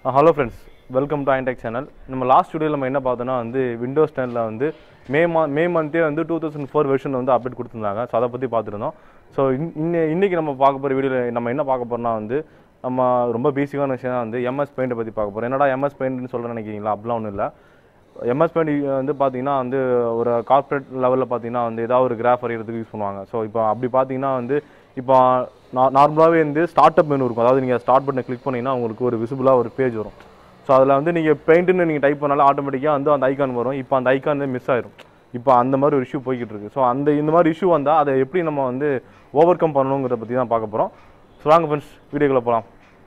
hello friends welcome to ஐன்டெக் channel நம்ம last வீடியோவில் நம்ம என்ன பார்த்தோன்னா வந்து விண்டோஸ் டெனில் வந்து மே மா மே மந்த்தே வந்து டூ தௌசண்ட் ஃபோர் வெர்ஷன் வந்து அப்டேட் கொடுத்துருந்தாங்க ஸோ அதை பற்றி பார்த்துருந்தோம் ஸோ இன்னை இன்றைக்கி நம்ம பார்க்க போகிற வீடியோவில் நம்ம என்ன பார்க்க போகிறோம்னா வந்து நம்ம ரொம்ப பேசிக்கான விஷயம் தான் வந்து எம்எஸ் பெயிண்ட்டை பற்றி பார்க்க போகிறோம் என்னடா எம்எஸ் பெயிண்ட்னு சொல்ல நினைக்கிறீங்களா அப்படிலாம் ஒன்றும் இல்லை எம்எஸ் பெயிண்ட் வந்து பார்த்தீங்கன்னா வந்து ஒரு கார்ப்பரேட் லெவலில் பார்த்தீங்கன்னா வந்து ஏதாவது ஒரு கிராஃப் வரைகிறதுக்கு யூஸ் பண்ணுவாங்க ஸோ இப்போ அப்படி பார்த்தீங்கன்னா வந்து இப்போ நார்மலாகவே வந்து ஸ்டார்ட் அப் மெனு இருக்கும் அதாவது நீங்கள் ஸ்டார்ட் பட்டனை கிளிக் பண்ணிங்கன்னா உங்களுக்கு ஒரு விசிபிளாக ஒரு பேஜ் வரும் ஸோ அதில் வந்து நீங்கள் பெயிண்ட்டுன்னு நீங்கள் டைப் பண்ணாலும் ஆட்டோமேட்டிக்காக வந்து அந்த ஐக்கான் வரும் இப்போ அந்த ஐக்கான் வந்து மிஸ் ஆயிரும் இப்போ அந்த மாதிரி ஒரு இஷ்யூ போய்கிட்டு இருக்கு ஸோ அந்த இந்த மாதிரி இஷ்யூ வந்தால் அதை எப்படி நம்ம வந்து ஓவர் கம் பண்ணணுங்கிறத பற்றி தான் பார்க்க போகிறோம் ஸோ வாங்க ஃப்ரெண்ட்ஸ் வீடியோக்குள்ளே போகலாம்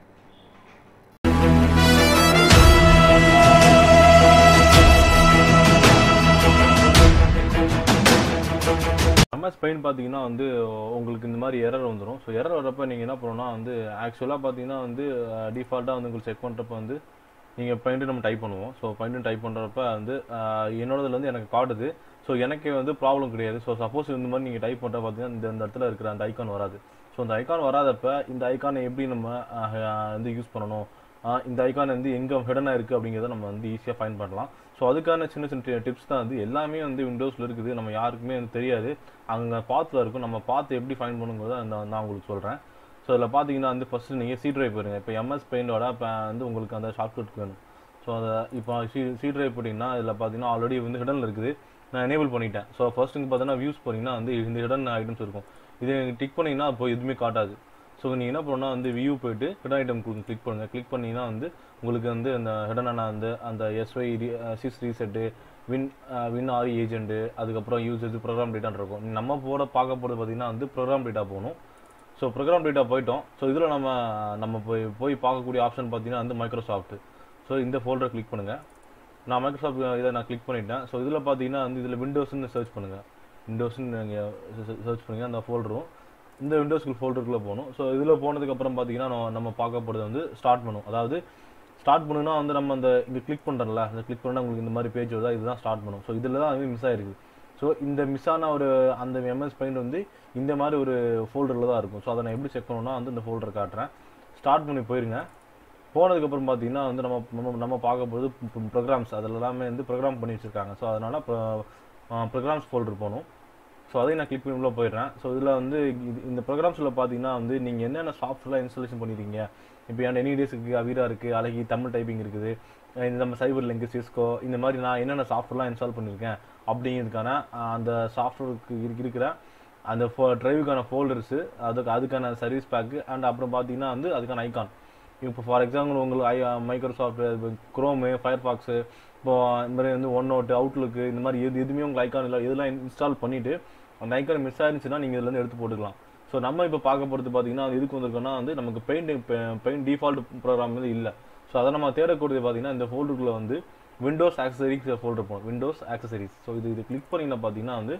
எம்எஸ் பெயின் பார்த்தீங்கன்னா வந்து உங்களுக்கு இந்த மாதிரி எரர் வந்துடும் ஸோ எரர் வரப்போ நீங்கள் என்ன பண்ணணும்னா வந்து ஆக்சுவலாக பார்த்தீங்கன்னா வந்து டிஃபால்ட்டாக வந்து உங்களுக்கு செக் பண்ணுறப்ப வந்து நீங்கள் பெயிண்ட்டு நம்ம டைப் பண்ணுவோம் ஸோ பெயிண்ட்டு டைப் பண்ணுறப்ப வந்து அஹ், என்னோடதுல வந்து எனக்கு காட்டுது ஸோ எனக்கே வந்து ப்ராப்ளம் கிடையாது ஸோ சப்போஸ் இந்த மாதிரி நீங்கள் டைப் பண்ணுற பார்த்தீங்கன்னா இந்த இந்த இடத்துல இருக்கிற அந்த ஐக்கான் வராது ஸோ அந்த ஐக்கான் வராதப்ப இந்த ஐக்கானை எப்படி நம்ம அஹ், வந்து யூஸ் பண்ணணும் அஹ், இந்த ஐக்கான் வந்து எங்கே ஹிடனாக இருக்குது அப்படிங்கிறத நம்ம வந்து ஈஸியாக ஃபைன் பண்ணலாம் ஸோ அதுக்கான சின்ன சின்ன டிப்ஸ் தான் வந்து எல்லாமே வந்து விண்டோஸில் இருக்குது நம்ம யாருக்குமே வந்து தெரியாது அங்கே பாத்தில் இருக்கும் நம்ம பார்த்து எப்படி ஃபைன் பண்ணுங்கிறத நான் நான் உங்களுக்கு சொல்கிறேன் ஸோ இதில் பார்த்தீங்கன்னா வந்து ஃபஸ்ட்டு நீங்கள் சி ட்ரைவ் போயிருங்க இப்போ எம்எஸ் பெயிண்டோட இப்போ வந்து உங்களுக்கு அந்த ஷார்ட்கட் வேணும் ஸோ அதை இப்போ சி சி ட்ரைவ் போட்டிங்கன்னா இதில் பார்த்தீங்கன்னா ஆல்ரெடி வந்து ஹிடனில் இருக்குது நான் எனேபிள் பண்ணிட்டேன் ஸோ ஃபர்ஸ்ட் இங்கே பார்த்தீங்கன்னா வியூஸ் போனீங்கன்னா வந்து இந்த ஹிடன் ஐட்டம்ஸ் இருக்கும் இது நீங்கள் டிக் பண்ணிங்கன்னா அப்போ எதுவுமே காட்டாது ஸோ நீங்கள் என்ன பண்ணணும்னா வந்து வியூ போயிட்டு ஹிடன் ஐட்டம் கிளிக் பண்ணுங்கள் கிளிக் பண்ணிங்கன்னா வந்து உங்களுக்கு வந்து அந்த ஹிடனான அந்த அந்த S Y sys reset win win R agent அதுக்கப்புறம் யூசேஜ் ப்ரோக்ராம் டேட்டான்னு இருக்கும் நம்ம போட பார்க்க போகிறது பார்த்தீங்கன்னா வந்து ப்ரோக்ராம் டேட்டா போகணும் ஸோ ப்ரோக்ராம் டேட்டா போயிட்டோம் ஸோ இதில் நம்ம நம்ம போய் போய் பார்க்கக்கூடிய ஆப்ஷன் பார்த்தீங்கன்னா வந்து மைக்ரோசாஃப்ட் ஸோ இந்த ஃபோல்டரை கிளிக் பண்ணுங்கள் நான் மைக்ரோசாஃப்ட் இதை நான் கிளிக் பண்ணிட்டேன் ஸோ இதில் பார்த்தீங்கன்னா வந்து இதில் விண்டோஸ்னு சர்ச் பண்ணுங்கள் விண்டோஸ்னு நீங்கள் சர்ச் பண்ணுங்கள் அந்த ஃபோல்டரும் இந்த விண்டோஸ்க்கு ஃபோல்டருக்குள்ளே போகணும் ஸோ இதில் போனதுக்கப்புறம் பார்த்தீங்கன்னா நம்ம நம்ம பார்க்க போகிறது வந்து ஸ்டார்ட் பண்ணும் அதாவது ஸ்டார்ட் பண்ணுன்னா வந்து நம்ம அந்த இங்கே கிளிக் பண்ணுறோம்ல அந்த கிளிக் பண்ணால் உங்களுக்கு இந்த மாதிரி பேஜ் வருதா இதுதான் ஸ்டார்ட் பண்ணும் ஸோ இதில் தான் வந்து மிஸ் ஆயிருக்கு ஸோ இந்த மிஸ் ஆன ஒரு அந்த எம்எஸ் பெயிண்ட் வந்து இந்த மாதிரி ஒரு ஃபோல்டரில் தான் இருக்கும் ஸோ அதை நான் எப்படி செக் பண்ணணும்னா வந்து இந்த ஃபோல்டர் காட்டுறேன் ஸ்டார்ட் பண்ணி போயிருங்க போனதுக்கப்புறம் பார்த்தீங்கன்னா வந்து நம்ம நம்ம நம்ம பார்க்க போகிறது ப்ரோக்ராம்ஸ் அதில் எல்லாமே வந்து ப்ரோக்ராம் பண்ணி வச்சுருக்காங்க ஸோ அதனால் ப்ரோக்ராம்ஸ் ஃபோல்டர் போகணும் ஸோ அதையும் நான் கிளிக் பண்ணி உள்ள போயிடுறேன் ஸோ இதில் வந்து இது இந்த ப்ரோக்ராம்ஸில் பார்த்தீங்கன்னா வந்து நீங்கள் என்னென்ன சாஃப்ட்வேர் இன்ஸ்டாலேஷன் பண்ணிருக்கீங்க இப்போ என் எனிடேஸ் இருக்குது அவிரா இருக்குது அழகி தமிழ் டைப்பிங் இருக்குது அஹ் இந்த நம்ம சைபர் லிங்க் சிஸ்கோ இந்த மாதிரி நான் என்னென்ன சாஃப்ட்வேர்லாம் இன்ஸ்டால் பண்ணியிருக்கேன் அப்படிங்கிறதுக்கான அஹ், அந்த சாஃப்ட்வேருக்கு இருக்கிற அந்த ஃபோ ட்ரைவுக்கான ஃபோல்டர்ஸு அதுக்கு அதுக்கான சர்வீஸ் பேக்கு அண்ட் அப்புறம் பார்த்தீங்கன்னா வந்து அதுக்கான ஐகான் இப்போ ஃபார் எக்ஸாம்பிள் உங்களுக்கு ஐ மைக்ரோசாஃப்ட் குரோமு ஃபயர்பாக்ஸு இப்போ இந்த மாதிரி வந்து ஒன் நோட்டு அவுட்லுக்கு இந்த மாதிரி எது எதுவுமே உங்களுக்கு ஐகான் இல்லை இதெல்லாம் இன்ஸ்டால் பண்ணிவிட்டு அந்த ஐகான் மிஸ் ஆயிருந்துச்சுன்னா நீங்கள் இதுலேருந்து எடுத்து போட்டுக்கலாம் ஸோ நம்ம இப்போ பார்க்க போகிறது பார்த்தீங்கன்னா அது எதுக்கு வந்திருக்கோம்னா வந்து நமக்கு பெயிண்ட் பெயிண்ட் டிஃபால்ட் ப்ரோக்ராம் வந்து இல்லை ஸோ அதை நம்ம தேடக்கூடியது பார்த்தீங்கன்னா இந்த ஃபோல்டருக்குள்ள வந்து விண்டோஸ் ஆக்சசரிஸ் ஃபோல்டர் போகும் விண்டோஸ் ஆக்சசரிஸ் ஸோ இது இது கிளிக் பண்ணிங்கன்னா பார்த்தீங்கன்னா வந்து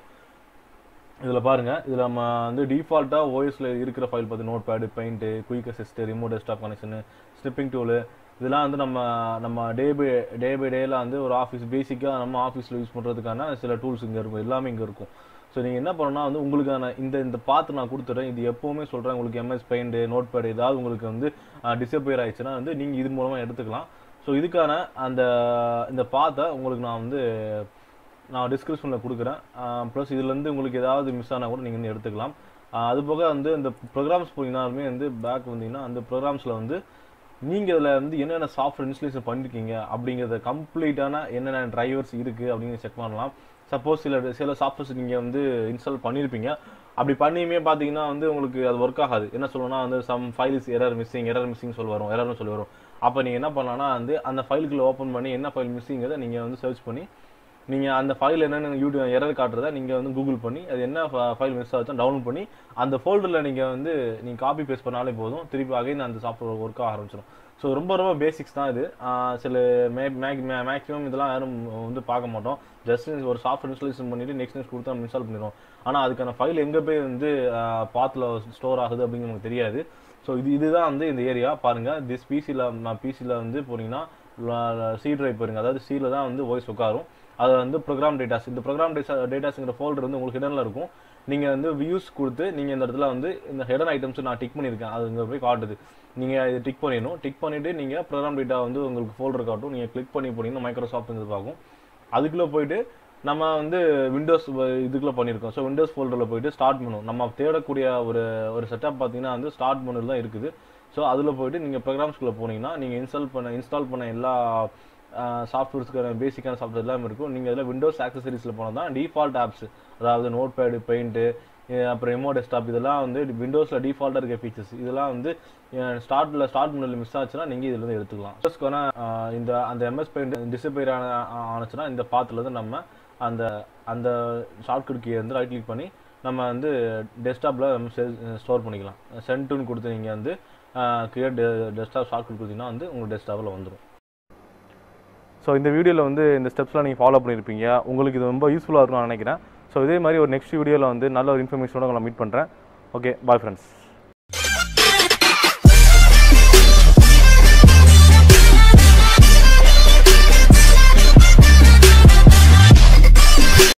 இதில் பாருங்கள் இதில் நம்ம வந்து டிஃபால்ட்டாக ஓஎஸில் இருக்கிற ஃபைல் பார்த்து notepad paint quick assist remote desktop connection snipping tool இதெல்லாம் வந்து நம்ம நம்ம டே பை டே பை டேல வந்து ஒரு ஆஃபீஸ் பேசிக்காக நம்ம ஆஃபீஸில் யூஸ் பண்ணுறதுக்கான சில டூல்ஸ் இங்கே இருக்கும் எல்லாமே இங்கே இருக்கும் ஸோ நீங்கள் என்ன பண்ணணும்னா வந்து உங்களுக்கான இந்த இந்த பார்த்து நான் கொடுத்துட்றேன் இது எப்போவுமே சொல்கிறேன் உங்களுக்கு எம்எஸ் பெயிண்ட் நோட் பேடு ஏதாவது உங்களுக்கு வந்து டிசப்பியர் ஆயிடுச்சுன்னா வந்து நீங்கள் இது மூலமாக எடுத்துக்கலாம் ஸோ இதுக்கான அந்த இந்த பாத்தை உங்களுக்கு நான் வந்து நான் டிஸ்கிரிப்ஷனில் கொடுக்குறேன் ப்ளஸ் இதுலேருந்து உங்களுக்கு ஏதாவது மிஸ் ஆனால் கூட நீங்கள் வந்து எடுத்துக்கலாம் ஆஹ் அது போக வந்து இந்த ப்ரோக்ராம்ஸ் போனீங்கன்னாலுமே வந்து பேக் வந்தீங்கன்னா அந்த ப்ரோக்ராம்ஸில் வந்து நீங்கள் இதில் வந்து என்னென்ன சாஃப்ட்வேர் இன்ஸ்டலேஷன் பண்ணிருக்கீங்க அப்படிங்கிறத கம்ப்ளீட்டான என்னென்ன டிரைவர்ஸ் இருக்குது அப்படின்னு செக் பண்ணலாம் சப்போஸ் சில சில சாஃப்ட்வேர்ஸ் நீங்கள் வந்து இன்ஸ்டால் பண்ணியிருப்பீங்க அப்படி பண்ணியுமே பார்த்தீங்கன்னா வந்து உங்களுக்கு அது ஒர்க் ஆகாது என்ன சொல்லணும்னா வந்து some files error missing error missing சொல்லி வரும் எரர்னு சொல்லி வரும் அப்போ நீங்கள் என்ன பண்ணலாம்னா வந்து அந்த ஃபைலுக்குள்ள ஓப்பன் பண்ணி என்ன ஃபைல் மிஸ்ஸிங்கிறத நீங்கள் வந்து சர்ச் பண்ணி நீங்கள் அந்த ஃபைல் என்னென்னு யூடியூப் எரர் காட்டுறத நீங்கள் வந்து கூகுள் பண்ணி அது என்ன ஃபைல் மிஸ் ஆச்சு டவுன்லோட் பண்ணி அந்த ஃபோல்டரில் நீங்கள் வந்து நீங்கள் காப்பி பேஸ்ட் பண்ணாலே போதும் திருப்பி அகைன் அந்த சாஃப்ட்வேர் ஒர்க் ஆக ஆரம்பிச்சிடும் ஸோ ரொம்ப ரொம்ப பேசிக்ஸ் தான் இது ஆஹ் சில மே மேக்ஸிமம் இதெல்லாம் யாரும் வந்து பார்க்க மாட்டோம் ஜஸ்ட் ஒரு சாஃப்ட்வேர் இன்ஸ்டாலேஷன் பண்ணிட்டு நெக்ஸ்ட் நெக்ஸ்ட் கொடுத்து நம்ம இன்ஸ்டால் பண்ணிடுவோம் ஆனால் அதுக்கான ஃபைல் எங்கே போய் வந்து பாத்தில் ஸ்டோர் ஆகுது அப்படின்னு நமக்கு தெரியாது ஸோ இது இதுதான் வந்து இந்த ஏரியா பாருங்கள் திஸ் பிசியில் நான் பிசியில் வந்து போனீங்கன்னா சி ட்ரைவ் போயிருங்க அதாவது சியில் தான் வந்து வாய்ஸ் உட்காரும் அது வந்து ப்ரோக்ராம் டேட்டாஸ் இந்த ப்ரோக்ராம் டேட்டா டேட்டாஸ்ங்கிற ஃபோல்டர் வந்து உங்களுக்கு இடனில் இருக்கும் நீங்கள் வந்து வியூஸ் கொடுத்து நீங்கள் இந்த இடத்துல வந்து இந்த ஹெடர் ஐட்டம்ஸ் நான் டிக் பண்ணியிருக்கேன் அது இங்கே போய் காட்டுது நீங்கள் இது டிக் பண்ணிடணும் டிக் பண்ணிவிட்டு நீங்கள் ப்ரோக்ராம் டேட்டா வந்து உங்களுக்கு ஃபோல்டர் காட்டும் நீங்கள் கிளிக் பண்ணி போனீங்கன்னா மைக்ரோசாஃப்ட் இது பார்க்கும் அதுக்குள்ளே போயிட்டு நம்ம வந்து விண்டோஸ் இதுக்குள்ளே பண்ணியிருக்கோம் ஸோ விண்டோஸ் ஃபோல்டரில் போயிட்டு ஸ்டார்ட் பண்ணும் நம்ம தேடக்கூடிய ஒரு ஒரு செட்டப் பார்த்தீங்கன்னா வந்து ஸ்டார்ட் பண்ணுறது தான் இருக்குது ஸோ அதில் போயிட்டு நீங்கள் ப்ரோக்ராம்ஸ்குள்ளே போனீங்கன்னா நீங்கள் இன்ஸ்டால் பண்ண இன்ஸ்டால் பண்ண எல்லா சாஃப்ட்வேர்ஸ்க்கான பேசிக்கான சாஃப்ட்வேர் எல்லாமே இருக்கும் நீங்கள் இதில் விண்டோஸ் ஆக்சசரிஸில் போனால் தான் டிஃபால்ட் ஆப்ஸ் அதாவது நோட் பேடு பெயிண்ட்டு அப்புறம் எமோ டெஸ்க்டாப் இதெல்லாம் வந்து விண்டோஸில் டிஃபால்ட்டாக இருக்க ஃபீச்சர்ஸ் இதெல்லாம் வந்து ஸ்டார்ட்டில் ஸ்டார்ட் பண்ணல மிஸ் ஆச்சுன்னா நீங்கள் இதுல இருந்து எடுத்துக்கலாம் விண்டோஸ்க்கான இந்த அந்த எம்எஸ் பெயிண்ட் டிசப்பேர் ஆன ஆனிச்சுன்னா இந்த பாத்துலேருந்து நம்ம அந்த அந்த ஷார்ட்கட் கீ வந்து ரைட் கிளிக் பண்ணி நம்ம வந்து டெஸ்க்டாப்பில் நம்ம ஸ்டோர் பண்ணிக்கலாம் சென்ட்டுன்னு கொடுத்து நீங்கள் வந்து கிரியேட் டெஸ்க்டாப் ஷார்ட்கட் கொடுத்தீங்கன்னா வந்து உங்கள் டெஸ்க்டாப்பில் வந்துடும் ஸோ இந்த வீடியோவில் வந்து இந்த ஸ்டெப்ஸ்லாம் நீங்கள் ஃபாலோ பண்ணியிருப்பீங்க உங்களுக்கு இது ரொம்ப யூஸ்ஃபுல்லாக இருக்கும்னு நினைக்கிறேன் ஸோ இதே மாதிரி ஒரு நெக்ஸ்ட் வீடியோவில் வந்து நல்ல ஒரு இன்ஃபர்மேஷனோட உங்களை மீட் பண்ணுறேன் ஓகே பாய் ஃப்ரெண்ட்ஸ்